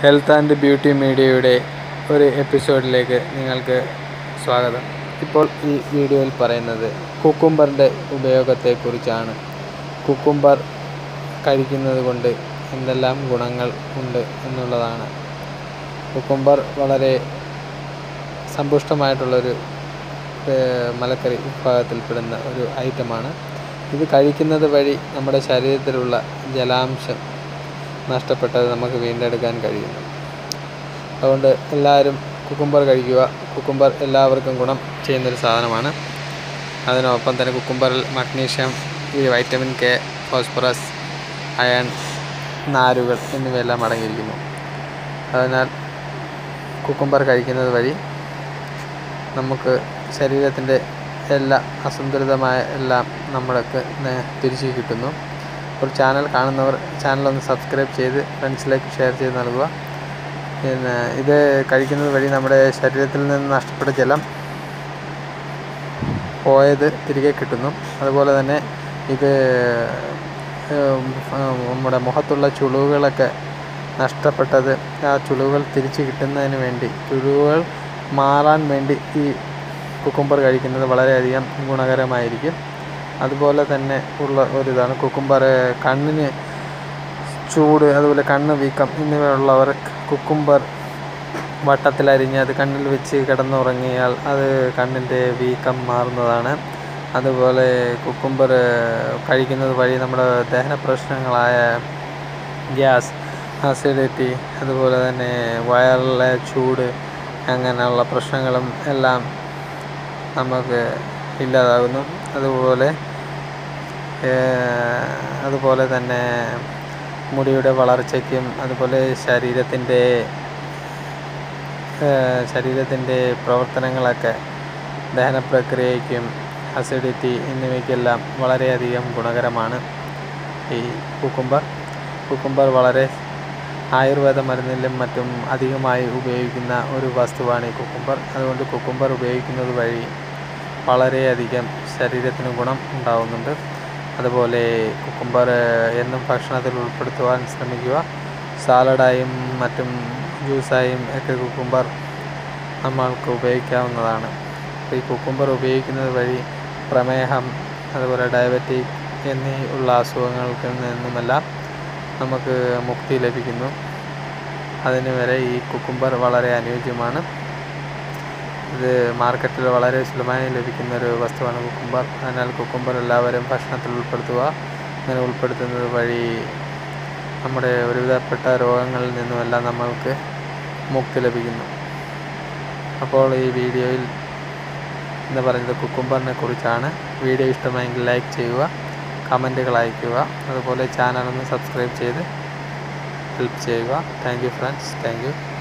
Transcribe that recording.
health and beauty മീഡിയയുടെ ഒരു എപ്പിസോഡിലേക്ക് നിങ്ങൾക്ക് സ്വാഗതം ഇപ്പോൾ ഈ വീഡിയോയിൽ പറയുന്നത് കുക്കുംബറിൻ്റെ ഉപയോഗത്തെക്കുറിച്ചാണ് കുക്കുംബർ കഴിക്കുന്നത് കൊണ്ട് എന്തെല്ലാം ഗുണങ്ങൾ ഉണ്ട് എന്നുള്ളതാണ് കുക്കുംബർ വളരെ സമ്പുഷ്ടമായിട്ടുള്ളൊരു ഏഹ്, മലക്കറി വിഭാഗത്തിൽപ്പെടുന്ന ഒരു ഐറ്റമാണ് ഇത് കഴിക്കുന്നത് വഴി നമ്മുടെ ശരീരത്തിലുള്ള ജലാംശം നഷ്ടപ്പെട്ടത് നമുക്ക് വീണ്ടെടുക്കാൻ കഴിയുന്നു അതുകൊണ്ട് എല്ലാവരും കുക്കുംബർ കഴിക്കുക കുക്കുംബർ എല്ലാവർക്കും ഗുണം ചെയ്യുന്നൊരു സാധനമാണ് അതിനൊപ്പം തന്നെ കുക്കുംബറിൽ മഗ്നീഷ്യം ഈ വൈറ്റമിൻ കെ ഫോസ്ഫറസ് അയൺ നാരുകൾ എന്നിവയെല്ലാം അടങ്ങിയിരിക്കുന്നു അതിനാൽ കുക്കുംബർ കഴിക്കുന്നത് വഴി നമുക്ക് ശരീരത്തിൻ്റെ എല്ലാ അസന്തുലിതമായ എല്ലാം നമ്മൾക്ക് നേ- തിരിച്ചു കിട്ടുന്നു ഒരു ചാനൽ കാണുന്നവർ ചാനൽ ഒന്ന് സബ്സ്ക്രൈബ് ചെയ്ത് ഫ്രണ്ട്സിലേക്ക് ഷെയർ ചെയ്ത് നൽകുക പിന്നെ ഇത് കഴിക്കുന്നത് വഴി നമ്മുടെ ശരീരത്തിൽ നിന്ന് നഷ്ടപ്പെട്ട ജലം പോയത് തിരികെ കിട്ടുന്നു അതുപോലെ തന്നെ ഇത് ഉം, ഉം, നമ്മുടെ മുഖത്തുള്ള ചുളിവുകളൊക്കെ നഷ്ടപ്പെട്ടത് ആ ചുളിവുകൾ തിരിച്ചു കിട്ടുന്നതിന് വേണ്ടി ചുളിവുകൾ മാറാൻ വേണ്ടി ഈ കുക്കുംബർ കഴിക്കുന്നത് വളരെയധികം ഗുണകരമായിരിക്കും അതുപോലെ തന്നെ ഉള്ള ഒരിതാണ് കുക്കുംബർ കണ്ണിന് ചൂട് അതുപോലെ കണ്ണ് വീക്കം എന്നിവയുള്ളവർ കുക്കുംബർ വട്ടത്തിലരിഞ്ഞ് അത് കണ്ണിൽ വെച്ച് കിടന്നുറങ്ങിയാൽ അത് കണ്ണിൻ്റെ വീക്കം മാറുന്നതാണ് അതുപോലെ കുക്കുംബർ കഴിക്കുന്നത് വഴി നമ്മുടെ ദഹന പ്രശ്നങ്ങളായ ഗ്യാസ് അസിഡിറ്റി അതുപോലെ തന്നെ വയറിലെ ചൂട് അങ്ങനെയുള്ള പ്രശ്നങ്ങളും എല്ലാം നമുക്ക് ഇല്ലാതാകുന്നു അതുപോലെ ഏഹ്, അതുപോലെ തന്നെ മുടിയുടെ വളർച്ചയ്ക്കും അതുപോലെ ശരീരത്തിൻ്റെ ഏഹ്, ശരീരത്തിൻ്റെ പ്രവർത്തനങ്ങളൊക്കെ ദഹന പ്രക്രിയയ്ക്കും അസിഡിറ്റി എന്നിവയ്ക്കെല്ലാം വളരെയധികം ഗുണകരമാണ് ഈ കുക്കുംബർ കുക്കുംബർ വളരെ ആയുർവേദ മരുന്നിലും മറ്റും അധികമായി ഉപയോഗിക്കുന്ന ഒരു വസ്തുവാണ് ഈ കുക്കുംബർ അതുകൊണ്ട് കുക്കുംബർ ഉപയോഗിക്കുന്നത് വഴി വളരെയധികം ശരീരത്തിന് ഗുണം ഉണ്ടാവുന്നുണ്ട് അതുപോലെ കുക്കുംബർ എന്നും ഭക്ഷണത്തിൽ ഉൾപ്പെടുത്തുവാൻ ശ്രമിക്കുക സാലഡായും മറ്റും ജ്യൂസായും ഒക്കെ കുക്കുംബർ നമ്മൾക്ക് ഉപയോഗിക്കാവുന്നതാണ് അപ്പോൾ ഈ കുക്കുംബർ ഉപയോഗിക്കുന്നത് വഴി പ്രമേഹം അതുപോലെ ഡയബറ്റിക് എന്നീ ഉള്ള അസുഖങ്ങൾക്ക് നിന്നുമെല്ലാം നമുക്ക് മുക്തി ലഭിക്കുന്നു അതിന് വരെ ഈ കുക്കുംബർ വളരെ അനുയോജ്യമാണ് ഇത് മാർക്കറ്റിൽ വളരെ സുലഭമായി ലഭിക്കുന്ന ഒരു വസ്തുവാണ് കുക്കുംബർ അതിനാൽ കുക്കുംബർ എല്ലാവരും ഭക്ഷണത്തിൽ ഉൾപ്പെടുത്തുക അങ്ങനെ ഉൾപ്പെടുത്തുന്നത് വഴി നമ്മുടെ ഒരുവിധപ്പെട്ട രോഗങ്ങളിൽ നിന്നുമെല്ലാം നമ്മൾക്ക് മുക്തി ലഭിക്കുന്നു അപ്പോൾ ഈ വീഡിയോയിൽ എന്ന് പറയുന്നത് കുക്കുംബറിനെ കുറിച്ചാണ് വീഡിയോ ഇഷ്ടമായെങ്കിൽ ലൈക്ക് ചെയ്യുക കമൻറ്റുകൾ അയയ്ക്കുക അതുപോലെ ചാനൽ ഒന്ന് സബ്സ്ക്രൈബ് ചെയ്ത് ഹെൽപ്പ് ചെയ്യുക thank you friends thank U